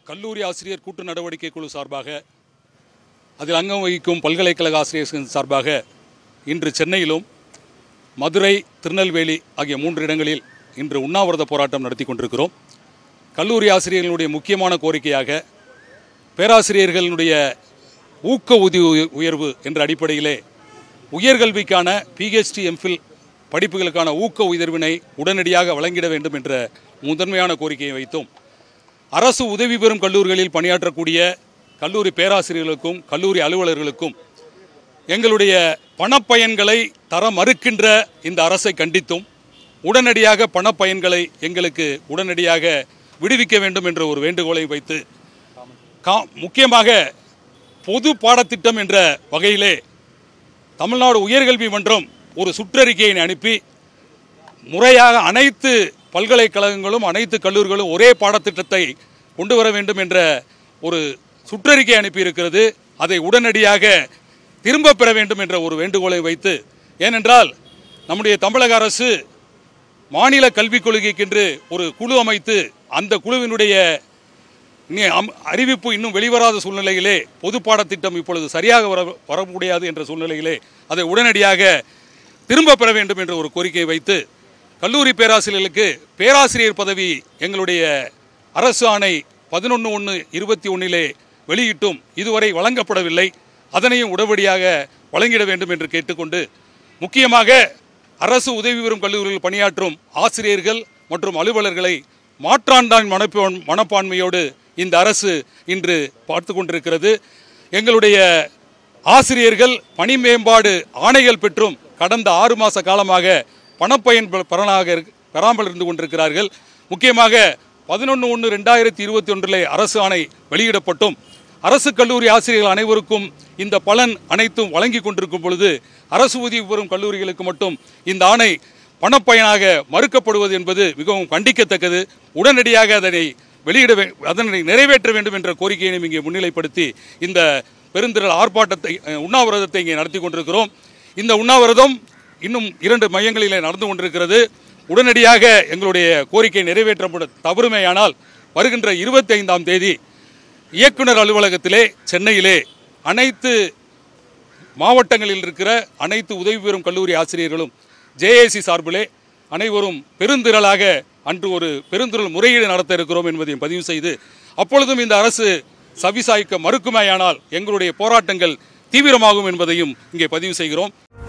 கல்லூரி ஆசிரியர் கூட்டு நடவடிக்கை குழு சார்பாக அதில் அங்கம் வகிக்கும் பல்கலைக்கழக ஆசிரியர்கள் சார்பாக இன்று சென்னையிலும் மதுரை திருநெல்வேலி ஆகிய மூன்று இடங்களில் இன்று உண்ணாவிரத போராட்டம் நடத்தி கொண்டிருக்கிறோம் கல்லூரி ஆசிரியர்களுடைய முக்கியமான கோரிக்கையாக பேராசிரியர்களுடைய ஊக்க ஊதிய உய- உயர்வு என்ற அடிப்படையிலே உயர்கல்விக்கான பிஹெச்டி எம்ஃபில் படிப்புகளுக்கான ஊக்க உயர்வினை உடனடியாக வழங்கிட வேண்டும் என்ற முதன்மையான கோரிக்கையை வைத்தோம் அரசு உதவி பெறும் கல்லூரிகளில் பணியாற்றக்கூடிய கல்லூரி பேராசிரியர்களுக்கும் கல்லூரி அலுவலர்களுக்கும் எங்களுடைய பணப்பயன்களை தர மறுக்கின்ற இந்த அரசை கண்டித்தும் உடனடியாக பணப்பயன்களை எங்களுக்கு உடனடியாக விடுவிக்க வேண்டும் என்ற ஒரு வேண்டுகோளை வைத்து கா முக்கியமாக பொது பாடத்திட்டம் என்ற வகையிலே தமிழ்நாடு உயர்கல்வி மன்றம் ஒரு சுற்றறிக்கையை அனுப்பி முறையாக அனைத்து பல்கலைக்கழகங்களும் அனைத்து கல்லூரிகளும் ஒரே பாடத்திட்டத்தை கொண்டு வர வேண்டும் என்ற ஒரு சுற்றறிக்கை அனுப்பியிருக்கிறது அதை உடனடியாக திரும்ப பெற வேண்டும் என்ற ஒரு வேண்டுகோளை வைத்து ஏனென்றால் நம்முடைய தமிழக அரசு மாநில கல்விக் கொள்கைக்கென்று ஒரு குழு அமைத்து அந்த குழுவினுடைய இனி அம்- அறிவிப்பு இன்னும் வெளிவராத சூழ்நிலையிலே பொது பாடத்திட்டம் இப்பொழுது சரியாக வர வர முடியாது என்ற சூழ்நிலையிலே அதை உடனடியாக திரும்ப பெற வேண்டும் என்ற ஒரு கோரிக்கையை வைத்து கல்லூரி பேராசிரியர்களுக்கு பேராசிரியர் பதவி எங்களுடைய அரசு ஆணை பதினொன்று ஒன்று இருபத்தி ஒன்றிலே வெளியிட்டும் இதுவரை வழங்கப்படவில்லை அதனையும் உடனடியாக வழங்கிட வேண்டும் என்று கேட்டுக்கொண்டு முக்கியமாக அரசு உதவி பெறும் கல்லூரிகளில் பணியாற்றும் ஆசிரியர்கள் மற்றும் அலுவலர்களை மாற்றாண்டான் மனப்பான் மனப்பான்மையோடு இந்த அரசு இன்று பார்த்து கொண்டிருக்கிறது எங்களுடைய ஆசிரியர்கள் பணி மேம்பாடு ஆணைகள் பெற்றும் கடந்த ஆறு மாத காலமாக பணப்பயன் பெ- பெறனாக இருக்க- பெறாமல் இருந்து கொண்டிருக்கிறார்கள் முக்கியமாக பதினொன்று ஒன்று ரெண்டாயிரத்தி இருபத்தி ஒன்றிலே அரசு ஆணை வெளியிடப்பட்டும் அரசு கல்லூரி ஆசிரியர்கள் அனைவருக்கும் இந்த பலன் அனைத்தும் வழங்கி கொண்டிருக்கும் பொழுது அரசு உதவி பெறும் கல்லூரிகளுக்கு மட்டும் இந்த ஆணை பணப்பயனாக மறுக்கப்படுவது என்பது மிகவும் கண்டிக்கத்தக்கது உடனடியாக அதனை வெளியிட வே- அதனை நிறைவேற்ற வேண்டும் என்ற கோரிக்கையினை இங்கே முன்னிலைப்படுத்தி இந்த பெருந்திரள் ஆர்ப்பாட்டத்தை அஹ், உண்ணாவிரதத்தை இங்கே நடத்தி கொண்டிருக்கிறோம் இந்த உண்ணாவிரதம் இன்னும் இரண்டு மையங்களிலே நடந்து கொண்டிருக்கிறது உடனடியாக எங்களுடைய கோரிக்கை நிறைவேற்றப்பட தவறுமையானால் வருகின்ற இருபத்தி ஐந்தாம் தேதி இயக்குனர் அலுவலகத்திலே சென்னையிலே அனைத்து மாவட்டங்களில் இருக்கிற அனைத்து உதவி பெறும் கல்லூரி ஆசிரியர்களும் ஜேஏசி சார்பிலே அனைவரும் பெருந்திரளாக அன்று ஒரு பெருந்திரள் முறையீடு நடத்த இருக்கிறோம் என்பதையும் பதிவு செய்து அப்பொழுதும் இந்த அரசு சவிசாய்க்க மறுக்குமேயானால் எங்களுடைய போராட்டங்கள் தீவிரமாகும் என்பதையும் இங்கே பதிவு செய்கிறோம்